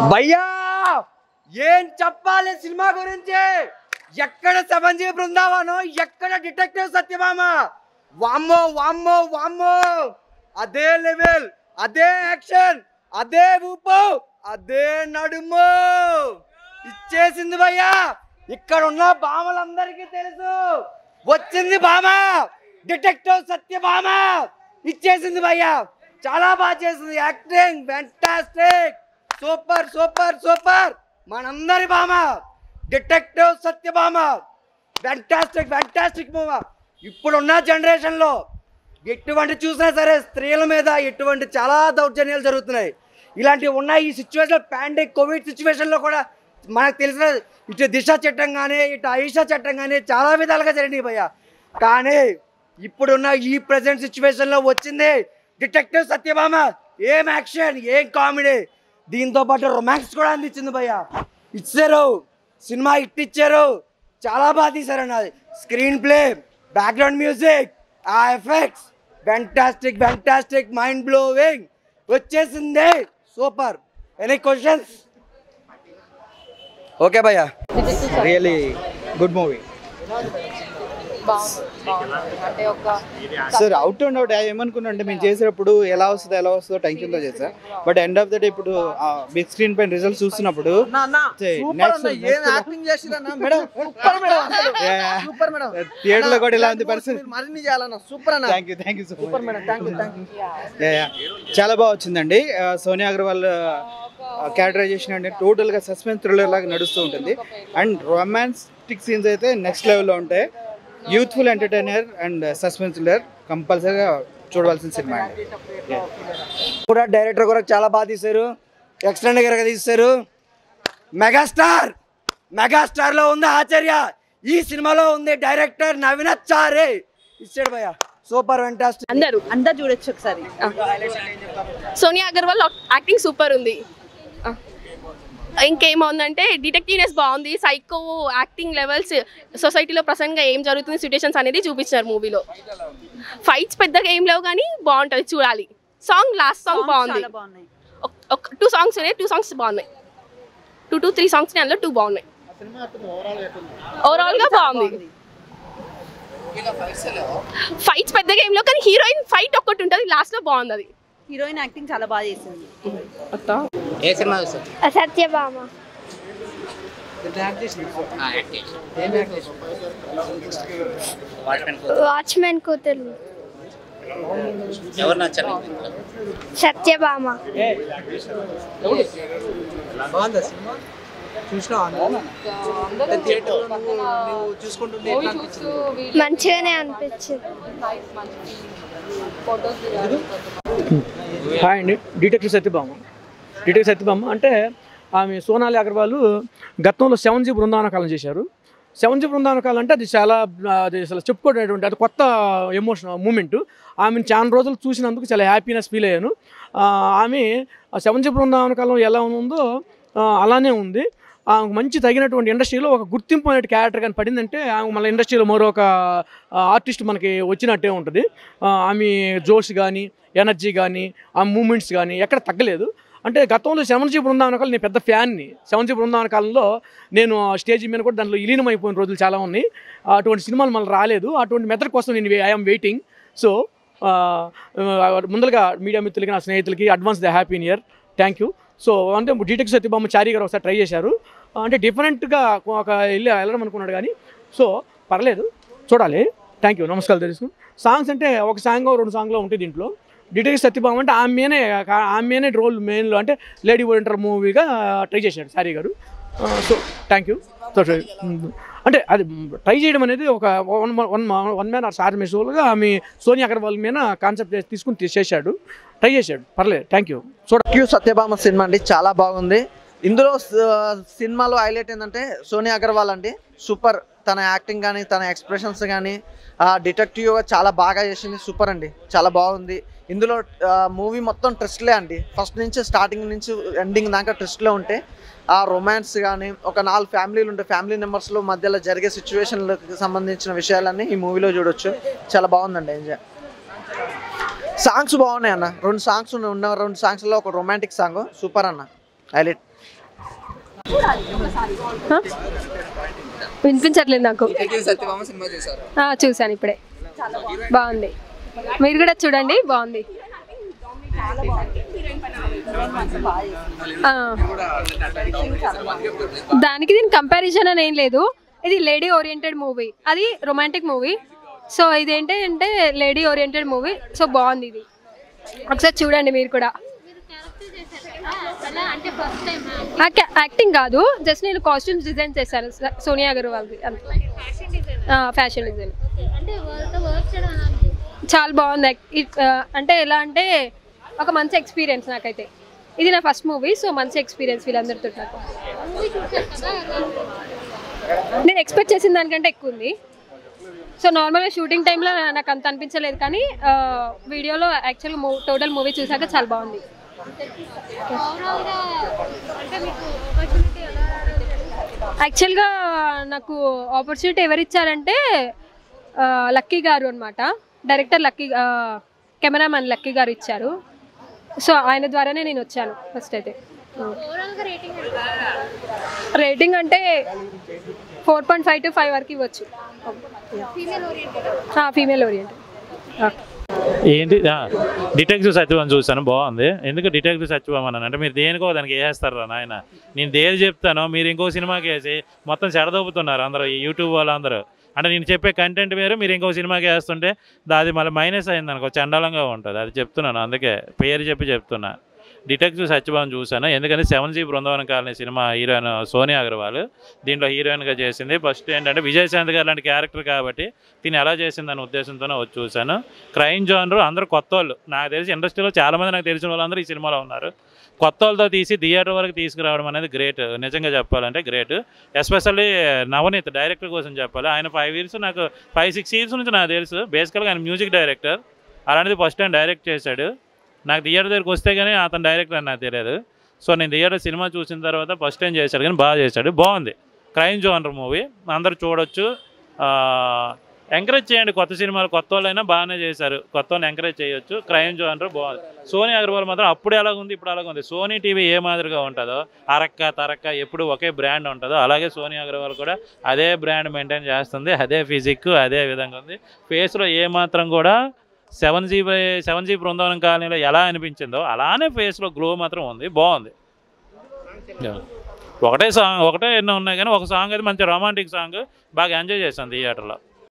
భయ్యా ఏం చెప్పాలి సినిమా గురించి ఎక్కడ సెవెంజీ బృందావనం ఎక్కడ డిటెక్టివ్ సత్యభామ వామ్మో వామ్మో వామ్మో అదే లెవెల్ అదే యాక్షన్ అదే ఊపు అదే నడుము ఇచ్చేసింది భయ్యా ఇక్కడ ఉన్న భామలందరికీ తెలుసు వచ్చింది భామ డిటెక్టివ్ సత్యభామ ఇచ్చేసింది భయ్యా చాలా బాగా చేసింది acting fantastic super super super మనందరి Bhama detective Satyabhama fantastic fantastic మూవ ఇప్పుడున్న జనరేషన్లో ఎటువంటి చూసినా సరే స్త్రీల మీద ఎటువంటి చాలా దౌర్జన్యాలు జరుగుతున్నాయి ఇలాంటివి ఉన్నాయి ఈ సిచ్యువేషన్ పాండిక్ కోవిడ్ సిచ్యువేషన్లో కూడా మనకు తెలిసిన ఇటు దిశ చట్టం కానీ ఇటు ఆయుషా చట్టం కానీ చాలా విధాలుగా జరిగినాయి భయ్య కానీ ఇప్పుడున్న ఈ ప్రజెంట్ సిచ్యువేషన్లో వచ్చింది డిటెక్టివ్ సత్యభామ ఏం యాక్షన్ ఏం కామెడీ దీంతో పాటు రొమాన్స్ కూడా అందించింది భయ్య ఇచ్చారు సినిమా హిట్ ఇచ్చారు చాలా బాగా తీశారు అన్నది స్క్రీన్ ప్లే బ్యాక్గ్రౌండ్ మ్యూజిక్ ఆ effects fantastic fantastic mind blowing వచ్చేసింది సూపర్ ఎనీ క్వశ్చన్స్ ఓకే భయ్యా రియలీ గుడ్ మూవీ బాగుంది బాగుంది అంటే ఒక సార్ అవుట్ అండ్ అవుట్ ఏమనుకున్నా అంటే మేము చేసేటప్పుడు ఎలా వస్తుందో ఎలా వస్తుందో టెన్షన్తో చేసా but end of the day ఇప్పుడు బిగ్ స్క్రీన్ పైన రిజల్ట్స్ చూస్తున్నప్పుడు next- next- యాక్టింగ్ చేసిరన్నా madam super madam super madam theatre లో కూడా ఇలా ఉంది పరిస్థితి మీరు మరిన్ని చేయాలన్నా సూపర్ అన్న thank you thank you so super madam thank you thank you చాలా బాగా వచ్చిందండి ఆ, సోనియా అగర్వాల్ క్యారెక్టరైజేషన్ అంటే టోటల్ గా సస్పెన్స్ థ్రిల్లర్ లాగా నడుస్తూ ఉంటుంది అండ్ రొమాన్స్టిక్ సీన్స్ అయితే నెక్స్ట్ లెవెల్లో ఉంటాయి youthful entertainer and suspense thriller కంపల్సరీగా చూడవలసిన సినిమా అండి కూడా డైరెక్టర్ కూడా చాలా బాగా తీశారు ఎక్స్టెండ్ గారు తీశారు మెగాస్టార్ మెగాస్టార్ లో ఉంది ఆచార్య ఈ సినిమాలో ఉంది డైరెక్టర్ నవీన చారే ఇచ్చాడు భయ్య సూపర్ వెంటాస్టిక్ అందరూ అందరు చూడొచ్చు ఒకసారి సోనియా అగర్వాల్ యాక్టింగ్ సూపర్ ఉంది ఆ. ఇంకేముందంటే డిటెక్టివ్నెస్ బాగుంది సైకో యాక్టింగ్ లెవెల్స్ సొసైటీలో ప్రసంగా ఏం జరుగుతుంది సిచ్యుయేషన్స్ అనేది చూపించారు మూవీలో ఫైట్స్ పెద్దగా ఏం లేవు కానీ బాగుంటుంది చూడాలి సాంగ్ లాస్ట్ సాంగ్ బాగుంది చాలా బాగున్నాయి ఒక టూ సాంగ్స్ ఉన్నాయి టూ సాంగ్స్ బాగున్నాయి టూ టూ త్రీ సాంగ్స్ అందులో టూ బాగున్నాయి ఓవరాల్ గా బాగుంది ఫైట్స్ పెద్దగా ఏం లేవు కానీ హీరోయిన్ ఫైట్ ఒక్కటి ఉంటుంది లాస్ట్ లో బాగుంది అది హీరోయిన్ యాక్టింగ్ చాలా బాగా చేసింది ఏ సినిమా చూస్తారు సత్యభామ వాచ్మెన్ వాచ్మెన్ కూతురు ఎవరు నచ్చారు నీకు ఇందులో? సత్యభామ బాగుందా సినిమా చూసినావా థియేటర్ నువ్వు చూసుకుంటుంటే ఎట్లా అనిపించింది? మంచిగానే అనిపించింది హాయ్ అండి డిటెక్టివ్ సత్యభామ డిటెక్టివ్ సత్యభామ అంటే ఆమె సోనాలి అగర్వాల్ గతంలో సెవెన్ జీ బృందావన కాలం చేశారు సెవెన్ జీ బృందావన కాలం అంటే అది చాలా అది అసలు చెప్పుకోవడం అది కొత్త ఎమోషన్ మూమెంట్ ఆమెను చాలా రోజులు చూసినందుకు చాలా హ్యాపీనెస్ ఫీల్ అయ్యాను ఆ, ఆమె సెవెన్ జీ బృందావన కాలం ఎలా ఉందో ఆ, అలానే ఉంది ఆమెకు మంచి తగినటువంటి ఇండస్ట్రీలో ఒక గుర్తింపు అనే క్యారెక్టర్ కానీ పడిందంటే ఆమె మళ్ళీ ఇండస్ట్రీలో మరొక ఆర్టిస్ట్ మనకి వచ్చినట్టే ఉంటుంది ఆ, ఆమె జోష్ కానీ ఎనర్జీ కానీ ఆ మూమెంట్స్ కానీ ఎక్కడ తగ్గలేదు అంటే గతంలో సెవెన్ జీ బృందావన కాలం నేను పెద్ద ఫ్యాన్ని సెవెన్ జీ బృందావన కాలంలో నేను స్టేజ్ మీద కూడా దాంట్లో విలీనమైపోయిన రోజులు చాలా ఉన్నాయి అటువంటి సినిమాలు మళ్ళీ రాలేదు అటువంటి మెథడ్ కోసం నేను ఐఎమ్ వెయిటింగ్ సో ముందరగా మీడియా మిత్రులకి నా స్నేహితులకి advance the happy year thank you so అంటే డీటెక్స్ సత్యబామ చారి గారు ఒకసారి ట్రై చేశారు అంటే డిఫరెంట్గా ఒక వెళ్ళి వెళ్ళడం అనుకున్నాడు కానీ సో పర్లేదు చూడాలి థ్యాంక్ యూ నమస్కారం తెలుసు సాంగ్స్ అంటే ఒక సాంగ్ రెండు సాంగ్లో ఉంటాయి దీంట్లో డిటెక్టివ్ సత్యభామ అంటే ఆమెనే ఆమెనే రోల్ మెయిన్లో అంటే లేడీ ఓరియంటర్ మూవీగా ట్రై చేశాడు సారీ గారు సో థ్యాంక్ యూ సో అంటే అది ట్రై చేయడం అనేది ఒక వన్ వన్ వన్ మ్యాన్ ఆర్ సార్ షోలుగా ఆమె సోనియా అగర్వాల్ మీద కాన్సెప్ట్ తీసుకుని చేశాడు ట్రై చేశాడు పర్లేదు థ్యాంక్ యూ చూడ క్యూ సత్యభామ సినిమా అండి చాలా బాగుంది ఇందులో స- సినిమాలో హైలైట్ ఏంటంటే సోనియా అగర్వాల్ అండి సూపర్ తన యాక్టింగ్ కానీ తన ఎక్స్ప్రెషన్స్ కానీ డిటెక్టివ్ చాలా బాగా చేసింది సూపర్ అండి చాలా బాగుంది ఇందులో మూవీ మొత్తం ట్విస్ట్లే అండి ఫస్ట్ నుంచి స్టార్టింగ్ నుంచి ఎండింగ్ దాకా ట్విస్ట్లో ఉంటే ఆ రొమాన్స్ కానీ ఒక నాలుగు ఫ్యామిలీలు ఉంటాయి ఫ్యామిలీ మెంబర్స్లో మధ్యలో జరిగే సిచ్యువేషన్లకు సంబంధించిన విషయాలన్నీ ఈ మూవీలో చూడొచ్చు చాలా బాగుందండి ఎంజాయ్ సాంగ్స్ బాగున్నాయి అన్న రెండు సాంగ్స్ ఉన్న రెండు సాంగ్స్లో ఒక రొమాంటిక్ సాంగ్ సూపర్ అన్న హైలైట్ వినిపించట్లేదు నాకు సత్యభామ సినిమా చూసారు ఆ, చూశాను ఇప్పుడే బాగుంది మీరు కూడా చూడండి బాగుంది ఆ. దానికి దీని కంపారిజన్ అని ఏం లేదు ఇది లేడీ ఓరియంటెడ్ మూవీ అది రొమాంటిక్ మూవీ సో ఇదేంటి అంటే లేడీ ఓరియంటెడ్ మూవీ సో బాగుంది ఇది ఒకసారి చూడండి మీరు కూడా యాక్టింగ్ కాదు జస్ట్ నేను కాస్ట్యూమ్స్ డిజైన్ చేశాను స- సోనియా అగర్వాల్ ఫ్యాషన్ డిజైన్ చాలా బాగుంది యాక్- ఇట్, ఆ, అంటే ఎలా అంటే ఒక మంచి ఎక్స్పీరియన్స్ నాకైతే ఇది నా ఫస్ట్ మూవీ సో మంచి ఎక్స్పీరియన్స్ వీళ్ళందరితో నాకు నేను ఎక్స్పెక్ట్ చేసిన దానికంటే ఎక్కువ ఉంది సో నార్మల్గా షూటింగ్ టైంలో నాకు అంత అనిపించలేదు కానీ ఆ, వీడియోలో యాక్చువల్గా మూ టోటల్ మూవీ చూసాక చాలా బాగుంది యాక్చువల్గా నాకు ఆపర్చునిటీ ఎవరు ఇచ్చారంటే ఆ, లక్కీ గారు అనమాట డైరెక్టర్ లక్కీ ఆ, కెమెరామెన్ లక్కీ గారు ఇచ్చారు సో ఆయన ద్వారానే నేను వచ్చాను ఫస్ట్ అయితే రేటింగ్ అంటే four point five to five వరకు ఇవ్వచ్చు ఫీమేల్ ఓరియంటెడ్ ఏంటి డిటెక్టివ్ సత్యభామ చూసాను బాగుంది ఎందుకు డిటెక్టివ్ సత్యభామ అని అంటే మీరు దేనికో దానికి వేస్తారా నాయన నేను దేని చెప్తానో మీరు ఇంకో సినిమాకి వేసి మొత్తం చెడదొబ్బుతున్నారు అందరూ ఈ యూట్యూబ్ వాళ్ళందరూ అంటే నేను చెప్పే కంటెంట్ వేరు మీరు ఇంకో సినిమాకి వేస్తుంటే అది మళ్ళీ మైనస్ అయింది అనుకో చండాలంగా ఉంటుంది అది చెప్తున్నాను అందుకే పేరు చెప్పి చెప్తున్నా డిటెక్టివ్ సత్యభామ చూశాను ఎందుకంటే సెవెన్ జీ బృందావనం కాలనీ సినిమా హీరోయిన్ సోనియా అగర్వాల్ దీంట్లో హీరోయిన్గా చేసింది ఫస్ట్ ఏంటంటే విజయశాంతి గారు లాంటి క్యారెక్టర్ కాబట్టి తిని ఎలా చేసిందనే ఉద్దేశంతోనే వచ్చి చూశాను క్రైమ్ జోనర్ అందరూ కొత్త వాళ్ళు నాకు తెలిసి ఇండస్ట్రీలో చాలామంది నాకు తెలిసిన వాళ్ళందరూ ఈ సినిమాలో ఉన్నారు కొత్త వాళ్ళతో తీసి థియేటర్ వరకు తీసుకురావడం అనేది గ్రేట్ నిజంగా చెప్పాలంటే గ్రేట్ ఎస్పెషల్లీ నవనీత్ డైరెక్టర్ కోసం చెప్పాలి ఆయన ఫైవ్ ఇయర్స్ నాకు ఫైవ్ సిక్స్ ఇయర్స్ నుంచి నాకు తెలుసు బేసికల్గా ఆయన మ్యూజిక్ డైరెక్టర్ అలాంటిది ఫస్ట్ టైం డైరెక్ట్ చేశాడు నాకు థియేటర్ దగ్గరికి వస్తే కానీ అతను డైరెక్టర్ అని నాకు తెలియదు సో నేను థియేటర్ సినిమా చూసిన తర్వాత ఫస్ట్ టైం చేశాడు కానీ బాగా చేశాడు బాగుంది క్రైమ్ జోనర్ మూవీ అందరూ చూడొచ్చు ఎంకరేజ్ చేయండి కొత్త సినిమాలు కొత్త వాళ్ళైనా బాగానే చేశారు కొత్త వాళ్ళని ఎంకరేజ్ చేయొచ్చు క్రైమ్ జోనర్ బాగుంది సోనీ అగర్వాల్ మాత్రం అప్పుడు ఎలాగుంది ఇప్పుడు అలాగుంది సోనీ టీవీ ఏ మాదిరిగా ఉంటుందో అరక్క తరక్క ఎప్పుడు ఒకే బ్రాండ్ ఉంటుందో అలాగే సోనీ అగర్వాల్ కూడా అదే బ్రాండ్ మెయింటైన్ చేస్తుంది అదే ఫిజిక్ అదే విధంగా ఉంది ఫేస్లో ఏ మాత్రం కూడా seven G seven G Brindavanam కాలనీలో ఎలా అనిపించిందో అలానే ఫేస్లో గ్లో మాత్రం ఉంది బాగుంది ఒకటే సాంగ్ ఒకటే ఎన్నో ఉన్నాయి కానీ ఒక సాంగ్ అయితే మంచి రొమాంటిక్ సాంగ్ బాగా ఎంజాయ్ చేశాను థియేటర్లో